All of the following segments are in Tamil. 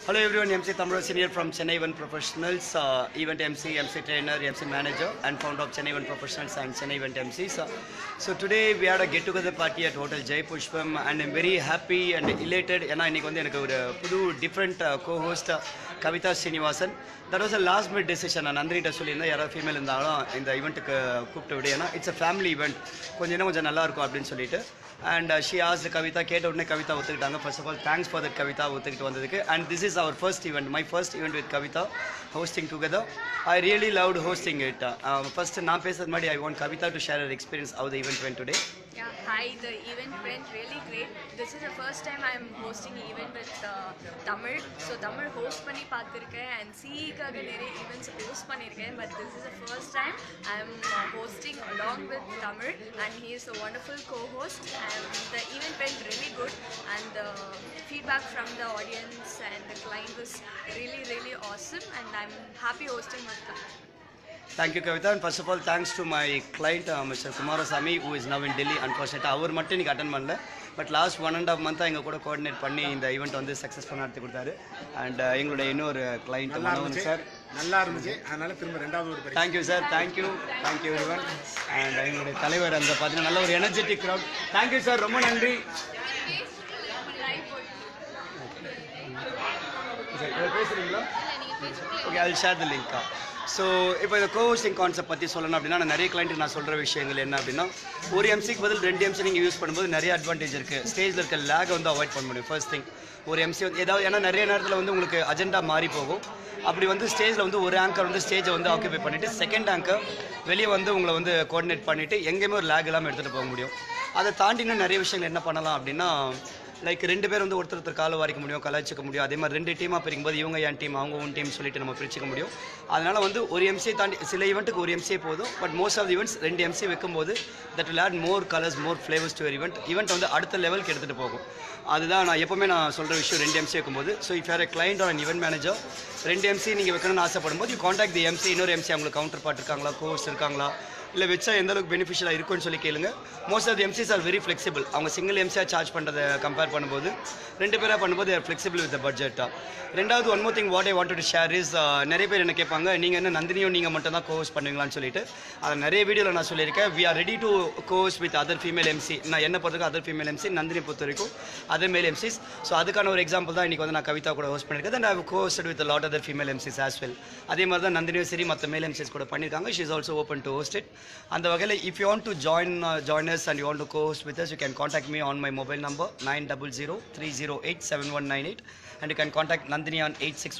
Hello everyone, MC Tamro Senior from Chennai One Professionals, uh, event MC, MC trainer, MC manager, and founder of Chennai One Professionals and Chennai Event MCs. Uh, so today we had a get together party at Hotel Jai Pushpam, and I'm very happy and elated. ஏன்னா இன்னைக்கு வந்து எனக்கு ஒரு புது different cohost Kavitha Srinivasan that was a last minute decision நான் நந்தினிட்ட சொல்லியிருந்தேன் யாராவது ஃபீமேல் இருந்தாலும் இந்த ஈவெண்ட்டுக்கு கூப்பிட்டு விடு ஏன்னா இட்ஸ் அ ஃபேமிலி ஈவெண்ட் கொஞ்சம் இன்னும் கொஞ்சம் நல்லா இருக்கும் அப்படின்னு சொல்லிட்டு அண்ட் ஷி ஆஸ் கவிதா கேட்ட உடனே கவிதா ஒத்துக்கிட்டாங்க first of all thanks for that Kavitha ஒத்துக்கிட்டு வந்ததுக்கு and this is our first event my first event with Kavitha hosting together I really loved hosting it first நான் பேசுறது மாதிரி I want Kavitha to share our experience how the event went today Yeah, hi. The event went really great. This is the first time I'm hosting an event with uh, Tamil. So Tamil host பண்ணி பார்த்துருக்கேன் அண்ட் சிஇக்காக நிறைய ஈவெண்ட்ஸ் ஹோஸ்ட் பண்ணியிருக்கேன் but this is the first time I am hosting along with Tamil and he is a wonderful co host and the event went really good and the feedback from the audience and the client was really really awesome and I am happy hosting with Tamil thank you Kavitha and first of all thanks to my client mister Kumaraswamy who is now in Delhi unfortunate அவர் மட்டும் இன்னைக்கு அட்டன் பண்ணல but last one and of மந்த்தாக எங்கள் கூட கோஆர்டினேட் பண்ணி இந்த ஈவெண்ட் வந்து சக்ஸஸ்ஃபுல்லாக நடத்தி கொடுத்தாரு அண்ட் எங்களுடைய இன்னொரு கிளைண்ட் நல்லா மனோன் இருந்துச்சு சார் நல்லா இருந்துச்சு அதனால திரும்ப ரெண்டாவது ஒரு பரிசு thank you sir thank you thank you everyone and எங்களுடைய தலைவர் அந்த பார்த்தீங்கன்னா நல்ல ஒரு எனர்ஜெட்டிக் க்ரௌட் தேங்க்யூ சார் ரொம்ப நன்றி பேசுறீங்களா okay I share the link so இப்போ இந்த கோஹோஸ்டிங் கான்செப்ட் பற்றி சொல்லணும் அப்படின்னா நான் நிறைய கிளைண்ட்டுக்கு நான் சொல்கிற விஷயங்கள் என்ன அப்படின்னா ஒரு எம்சிக்கு பதில் ரெண்டு எம்சி நீங்கள் யூஸ் பண்ணும்போது நிறைய அட்வான்டேஜ் இருக்குது ஸ்டேஜில் இருக்க லேக் வந்து அவாய்ட் பண்ண முடியும் ஃபர்ஸ்ட் திங் ஒரு எம்சி வந்து ஏதாவது ஏன்னா நிறைய நேரத்தில் வந்து உங்களுக்கு அஜெண்டா மாறி போகும் அப்படி வந்து ஸ்டேஜில் வந்து ஒரு ஆங்கர் வந்து ஸ்டேஜை வந்து ஆக்கியபை பண்ணிவிட்டு செகண்ட் ஆங்கர் வெளியே வந்து உங்களை வந்து கோஆர்டினேட் பண்ணிவிட்டு எங்கேயுமே ஒரு லேக் இல்லாமல் எடுத்துகிட்டு போக முடியும் அதை தாண்டி இன்னும் நிறைய விஷயங்கள் என்ன பண்ணலாம் அப்படின்னா லைக் ரெண்டு பேர் வந்து ஒருத்தர் ஒருத்தர் காலை வாரிக்க முடியும் கலாய்ச்சிக்க முடியும் அதே மாதிரி ரெண்டு டீமாக பிரிக்கும்போது இவங்க என் டீம் அவங்க உன் டீம் சொல்லிட்டு நம்ம பிரிச்சுக்க முடியும் அதனால வந்து ஒரு எம்சியை தாண்டி சில ஈவெண்ட்டுக்கு ஒரு எம்சியே போதும் பட் மோஸ்ட் ஆஃப் ஈவெண்ட்ஸ் ரெண்டு எம்சி வைக்கும்போது that will add more colours more flavours to event event வந்து அடுத்த லெவலுக்கு எடுத்துகிட்டு போகும் அதுதான் நான் எப்பவுமே நான் சொல்கிற விஷயம் ரெண்டு எம்சி வைக்கும்போது ஸோ இஃப் யார் கிளைண்ட் ஆர் ஈவெண்ட் மேனேஜர் ரெண்டு எம்சி நீங்கள் வைக்கணும்னு ஆசைப்படும் போது யூ காண்டாக்ட் தி எம்சி இன்னொரு எம்சி அவங்களுக்கு கவுண்டர் பார்ட் இருக்காங்களா கோர்ஸ் இருக்காங்களா இல்லை வச்சா எந்த அளவுக்கு பெனிஃபிஷியலாக இருக்கும்னு சொல்லி கேளுங்க most of the MCs are very flexible அவங்க சிங்கிள் எம்சியாக சார்ஜ் பண்ணுறதை கம்பேர் பண்ணும்போது ரெண்டு பேராக பண்ணும்போது ஆர் ஃப்ளெக்சிபிள் வித் பட்ஜெட்டாக ரெண்டாவது one more thing what I want to share is நிறைய பேர் என்ன கேட்பாங்க நீங்கள் என்ன நந்தினியும் நீங்கள் மட்டும் தான் கோர்ஸ் பண்ணுவீங்களான்னு சொல்லிட்டு அதை நிறைய வீடியோவில் நான் சொல்லியிருக்கேன் வி ஆர் ரெடி டு கோர்ஸ் வித் அதர் ஃபீமேல் எம்சி நான் என்ன பொறுத்தவரைக்கும் அதர் ஃபீமேல் எம்சி நந்தினி பொறுத்த வரைக்கும் அதர் மேல் எம்சிஸ் ஸோ அதுக்கான ஒரு எக்ஸாம்பிள் தான் இன்றைக்கி வந்து நான் கவிதா கூட ஹோஸ்ட் பண்ணியிருக்கேன் then I cohost with lot other female MCs as well அதே மாதிரி தான் நந்தினியும் சரி மற்ற மேல் எம்சிஸ் கூட பண்ணியிருக்காங்க she is also open to host it அந்த வகையில் if you want to join uh, join us and you want to co-host with us you can contact me on my mobile number 9003087198 and you can contact nandini on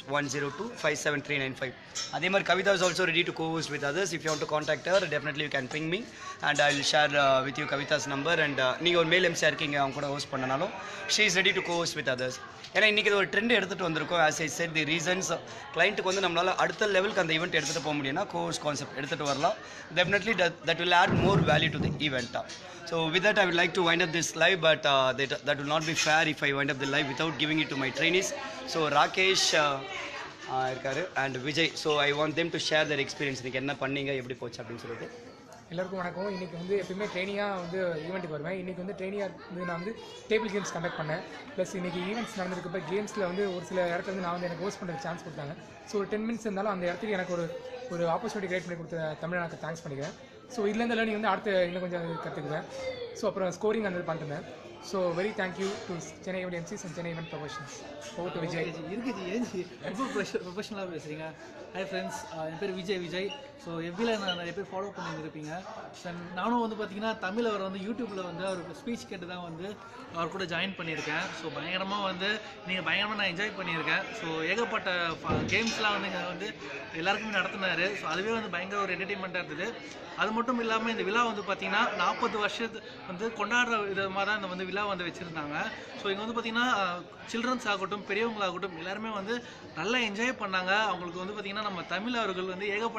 86102-57395 அதே மாதிரி Kavitha is also ready to co-host with others if you want to contact her definitely you can ping me and I will share uh, with you கவிதாஸ் number and uh, நீங்கள் ஒரு மேல் எம்சியாக இருக்கீங்க அவங்க கூட ஹோஸ்ட் பண்ணனாலும் she is ready to co-host with others ஏன்னா இன்றைக்கி இது ஒரு ட்ரெண்ட் எடுத்துகிட்டு வந்திருக்கோம் as I set the reasons கிளைண்ட்டுக்கு வந்து நம்மளால் அடுத்த லெவலுக்கு அந்த ஈவெண்ட் எடுத்துகிட்டு போக முடியும்னா கோர்ஸ் கான்செப்ட் எடுத்துகிட்டு வரலாம் definitely that will add more value to the event so with that I would like to wind up this live but uh, that, that will not be fair if I wind up the live without giving it to my trainees so Rakesh இருக்காரு and Vijay so I want them to share their experience இன்னைக்கு என்ன பண்ணீங்க எப்படி போச்சு அப்படின்னு சொல்லிட்டு எல்லாருக்கும் வணக்கம் இன்றைக்கி வந்து எப்பயுமே ட்ரெயினியாக வந்து ஈவெண்ட்டுக்கு வருவேன் இன்றைக்கி வந்து ட்ரெயினியாக வந்து நான் வந்து டேபிள் கேம்ஸ் கண்டக்ட் பண்ணேன் ப்ளஸ் இன்றைக்கி ஈவெண்ட்ஸ் நடந்திருக்கப்ப கேம்ஸில் வந்து ஒரு சில இடத்துல வந்து நான் வந்து எனக்கு ஹோஸ்ட் பண்ணுறதுக்கு சான்ஸ் கொடுத்தாங்க ஸோ ஒரு டென் மினிட்ஸ் இருந்தாலும் அந்த இடத்துக்கு எனக்கு ஒரு ஒரு ஆப்பர்ச்சுனிட்டி கிரியேட் பண்ணி கொடுத்த தமிழ்நாக்கு தேங்க்ஸ் பண்ணிக்கிறேன் ஸோ இதுலேருந்து லேர்னிங் வந்து அடுத்து இன்னும் கொஞ்சம் கற்றுக்குவேன் ஸோ அப்புறம் ஸ்கோரிங் அந்த பண்ணிருந்தேன் so very thank you to Chennai event MCs and Chennai event professions over to Vijay இருக்குது ஏன் ரொம்ப ப்ரொஃபஷனலாக பேசுகிறீங்க ஹாய் ஃப்ரெண்ட்ஸ் என் பேர் விஜய் விஜய் ஸோ எவ்வியில் நான் நிறைய பேர் ஃபாலோ பண்ணியிருந்திருப்பீங்க ஸோ நானும் வந்து பார்த்தீங்கன்னா தமிழ் அவர் வந்து யூடியூப்பில் வந்து அவருக்கு ஸ்பீச் கேட்டு தான் வந்து அவர் கூட ஜாயின் பண்ணியிருக்கேன் ஸோ பயங்கரமாக வந்து நீங்கள் பயங்கரமாக நான் என்ஜாய் பண்ணியிருக்கேன் ஸோ ஏகப்பட்ட கேம்ஸ்லாம் வந்து இங்கே வந்து எல்லாருக்குமே நடத்தினாரு ஸோ அதுவே வந்து பயங்கர ஒரு என்டர்டெயின்மெண்ட்டாக இருந்தது அது மட்டும் இல்லாமல் இந்த விழா வந்து பார்த்தீங்கன்னா நாற்பது வருஷத்து வந்து கொண்டாடுற விதமாக தான் இந்த வந்து விழா வந்து வச்சுருந்தாங்க ஸோ இங்கே வந்து பார்த்தீங்கன்னா சில்ட்ரன்ஸ் ஆகட்டும் பெரியவங்களாகட்டும் எல்லாருமே வந்து நல்லா என்ஜாய் பண்ணாங்க அவங்களுக்கு வந்து பார்த்தீங்கன்னா நம்ம தமிழ் அவர்கள் வந்து ஏகப்பட்ட கேம்ஸ்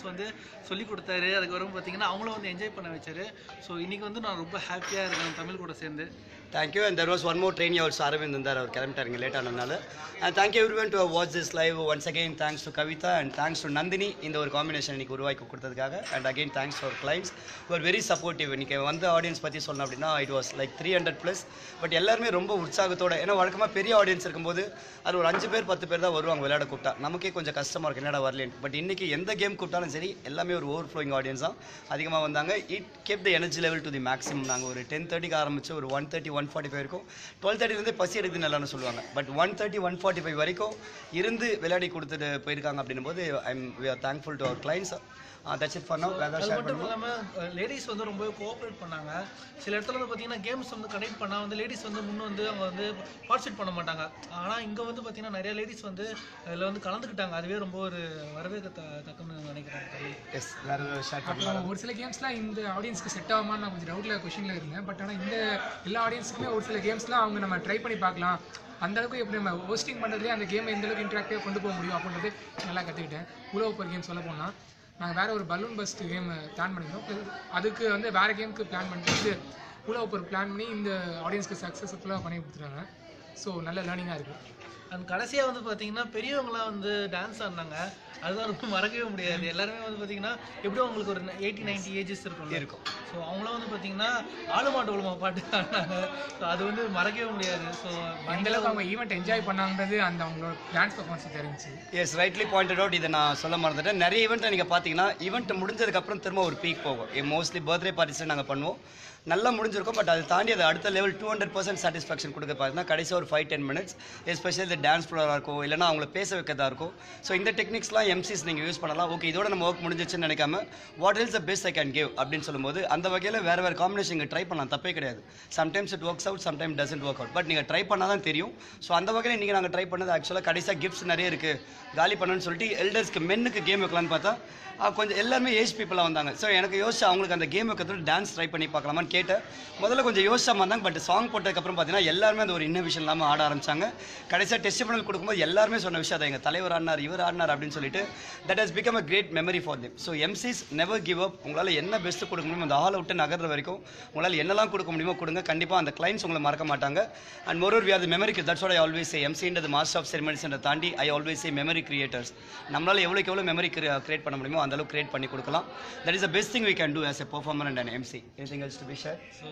வந்து சொல்லி கொடுத்தாரு அதுக்கப்புறம் பார்த்தீங்கன்னா அவங்களும் வந்து என்ஜாய் பண்ண வச்சாரு ஸோ இன்னைக்கு வந்து நான் ரொம்ப ஹாப்பியாக இருக்கேன் தமிழ் கூட சேர்ந்து thank you and there was one more trainee also Aravind இருந்தார் அவர் கிளம்பிட்டாருங்க லேட் ஆனதுனால and thank you every one to watch this live once again thanks to Kavitha and thanks to Nandini இந்த ஒரு காம்பினேஷன் இன்னைக்கு உருவாக்கி கொடுத்ததுக்காக and again thanks for clients ஒரு வெரி சப்போர்ட்டிவ் இன்னைக்கு வந்த ஆடியன்ஸ் பற்றி சொல்லணும் அப்படின்னா it was like three hundred plus but எல்லாருமே ரொம்ப உற்சாகத்தோட ஏன்னா வழக்கமாக பெரிய ஆடியன்ஸ் இருக்கும்போது அது ஒரு அஞ்சு பேர் பத்து பேர் தான் வருவாங்க விளையாட கூப்பிட்டா நமக்கே கொஞ்சம் கஷ்டமாக இருக்கும் என்னடா வரலேன்னு பட் இன்னைக்கு எந்த கேம் கூப்பிட்டாலும் சரி எல்லாமே ஒரு ஓவர் ஃப்ளோயிங் ஆடியன்ஸ் தான் அதிகமாக வந்தாங்க it kept the energy level to the maximum நாங்கள் ஒரு டென் தேர்ட்டிக்கு ஆரம்பிச்சு ஒரு one thirty one forty five இருக்கும் டுவெல் தேர்ட்டிலேருந்தே பசி எடுக்குது நல்லான்னு சொல்லுவாங்க but one thirty one forty five வரைக்கும் இருந்து விளையாடி கொடுத்துட்டு போயிருக்காங்க அப்படின்னும் போது I am we are thankful to our clients that's it for now வேறு அது ஷேர் மட்டும் பண்ணுவோம் இல்லாமல் லேடிஸ் வந்து ரொம்ப கோஆப்ரேட் பண்ணாங்க சில இடத்துல வந்து பார்த்தீங்கன்னா கேம்ஸ் வந்து கனெக்ட் பண்ணால் வந்து லேடிஸ் வந்து முன்ன வந்து அவங்க வந்து பார்ட்டிசிபேட் பண்ண மாட்டாங்க ஆனால் இங்கே வந்து பார்த்தீங்கன்னா நிறைய லேடிஸ் வந்து அதில் வந்து கலந்துக்கிட்டாங்க அதுவே ரொம்ப ஒரு வரவேற்க தக்கன்னு நினைக்கிறேன் தமிழ் எஸ் வேறு ஷேர் அப்புறம் பண்ணுவோம் ஒரு சில கேம்ஸ்லாம் இந்த ஆடியன்ஸ்க்கு செட் ஆகுமான்னு நான் கொஞ்சம் டவுட்டில் கொஷினில் இருந்தேன் பட் ஆனால் இந்த எல்லா ஆடியன்ஸுக்குமே ஒரு சில கேம்ஸ்லாம் அவங்க நம்ம ட்ரை பண்ணி பார்க்கலாம் அந்த அளவுக்கு எப்படி நம்ம ஹோஸ்டிங் பண்ணுறதுலேயே அந்த கேமை எந்த அளவுக்கு இன்ட்ராக்டிவாக கொண்டு போக முடியும் அப்படின்றது நல்லா கற்றுக்கிட்டேன் உழவு ஒரு கேம் சொல்ல போனால் நாங்கள் வேறு ஒரு பலூன் பஸ்ட் கேம் பிளான் பண்ணியிருந்தோம் அதுக்கு வந்து வேறு கேமுக்கு பிளான் பண்ணிட்டு உழவு ஒரு பிளான் பண்ணி இந்த ஆடியன்ஸ்க்கு சக்ஸஸ்ஃபுல்லாக பண்ணி கொடுத்துருக்காங்க ஸோ நல்ல லேர்னிங்காக இருக்குது அண்ட் கடைசியாக வந்து பார்த்தீங்கன்னா பெரியவங்களாம் வந்து டான்ஸ் ஆடினாங்க அதுதான் ரொம்ப மறக்கவே முடியாது எல்லாருமே வந்து பார்த்தீங்கன்னா எப்படியும் அவங்களுக்கு ஒரு எயிட்டி நைன்டி ஏஜஸ் இருக்கும் இருக்கும். ஸோ அவங்களாம் வந்து பார்த்தீங்கன்னா ஆளு மாட்டு உலமா பாட்டு ஆடினாங்க ஸோ அது வந்து மறக்கவே முடியாது ஸோ எந்த அளவுக்கு அவங்க ஈவெண்ட் என்ஜாய் பண்ணாங்கிறது அந்த அவங்களோட டான்ஸ் பர்ஃபார்மன்ஸ் தெரிஞ்சு எஸ் ரைட்லி பாயிண்டட் அவுட் இதை நான் சொல்ல மறந்துட்டேன் நிறைய ஈவெண்ட்டை நீங்கள் பார்த்தீங்கன்னா ஈவெண்ட் முடிஞ்சதுக்கப்புறம் திரும்ப ஒரு பீக் போகும் மோஸ்ட்லி பர்த்டே பார்ட்டிஸில் நாங்கள் பண்ணுவோம் நல்லா முடிஞ்சிருக்கும் பட் அது தாண்டி அது அடுத்த level two hundred percent satisfaction கொடுக்க பார்த்தீங்கன்னா கடைசி ஒரு ஃபைவ் டென் மினிட்ஸ் எஸ்பெஷலி இந்த டான்ஸ் ஃப்ளோராக இருக்கும் இல்லைனா அவங்கள பேச வைக்கிறதா இருக்கும் ஸோ இந்த டெக்னிக்ஸ்லாம் எம்சிஸ் நீங்கள் யூஸ் பண்ணலாம் ஓகே இதோட நம்ம ஒர்க் முடிஞ்சிச்சுன்னு நினைக்காம what is the best I can give அப்படின்னு சொல்லும்போது அந்த வகையில் வேறு வேறு காம்பினேஷன் நீங்கள் ட்ரை பண்ணலாம் தப்பே கிடையாது sometimes it works out sometime doesn't work out but நீங்கள் ட்ரை பண்ணால் தான் தெரியும் ஸோ அந்த வகையில் நீங்கள் நாங்கள் ட்ரை பண்ணது ஆக்சுவலாக கடைசியாக கிஃப்ட்ஸ் நிறைய இருக்குது காலி பண்ணணும்னு சொல்லிட்டு எல்டர்ஸ்க்கு மென்னுக்கு கேம் வைக்கலான்னு பார்த்தா ஆ, கொஞ்சம் எல்லாருமே ஏஜ் பீப்புளாக வந்தாங்க ஸோ எனக்கு யோசிச்சு அவங்களுக்கு அந்த கேம் வைக்கிறது டான்ஸ் ட்ரை பண்ணி பார்க்கலாமான்னு கேட்டேன் முதல்ல கொஞ்சம் யோசிச்சாம இருந்தாங்க பட் சாங் போட்டதுக்கப்புறம் பார்த்தீங்கன்னா எல்லாருமே அந்த ஒரு இன்னோவேஷன் இல்லாமல் ஆட ஆரம்பிச்சாங்க கடைசியாக டெஸ்டிமனல் கொடுக்கும்போது எல்லாருமே சொன்ன விஷயம் அதை எங்கள் தலைவர் ஆடினார் இவர் ஆடினார் அப்படின்னு சொல்லிட்டு that has become a great memory for them so MCs never give up உங்களால் என்ன பெஸ்ட்டு கொடுக்க முடியுமோ அந்த ஹாலை விட்டு நகர்ற வரைக்கும் உங்களால் என்னெல்லாம் கொடுக்க முடியுமோ கொடுங்க கண்டிப்பாக அந்த கிளைண்ட்ஸ் உங்களை மறக்க மாட்டாங்க அண்ட் மொரோர் வி ஆர் மெமரிக்கு that's what I always say எம்சின்றது மாஸ்டர் ஆஃப் செரிமனிஸ் தாண்டி I always say memory creators நம்மளால் எவ்வளோக்கு எவ்வளோ மெமரி கிரியேட் பண்ண முடியுமோ அந்த அளவுக்கு கிரியேட் பண்ணி கொடுக்கலாம் that is the best thing we can do as a performer and an MC anything else to be shared so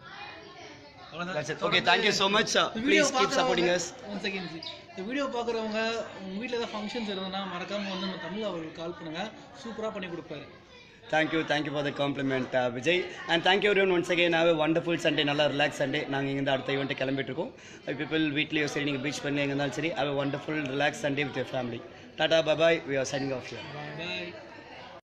That's it. Okay, thank you so much. Uh, please keep supporting us. One second இந்த வீடியோ பார்க்குறவங்க உங்க வீட்டில் ஏதாவது ஃபங்க்ஷன்ஸ் இருந்ததுன்னா மறக்காம வந்து நம்ம தமிழ் அவர்களுக்கு கால் பண்ணுங்க சூப்பராக பண்ணி கொடுப்பாரு Thank you, thank you for the compliment, uh, Vijay. And thank you everyone once again. Have a wonderful Sunday, நல்லா ரிலாக்ஸ் சண்டே நாங்கள் இங்கேருந்து அடுத்த ஈவெண்ட்டு கிளம்பிட்டு இருக்கோம் பீப்புள் வீட்லேயோ சரி நீங்கள் பீச் பண்ணி எங்கே இருந்தாலும் சரி have a wonderful relax Sunday with your family tata bye bye we are signing off you bye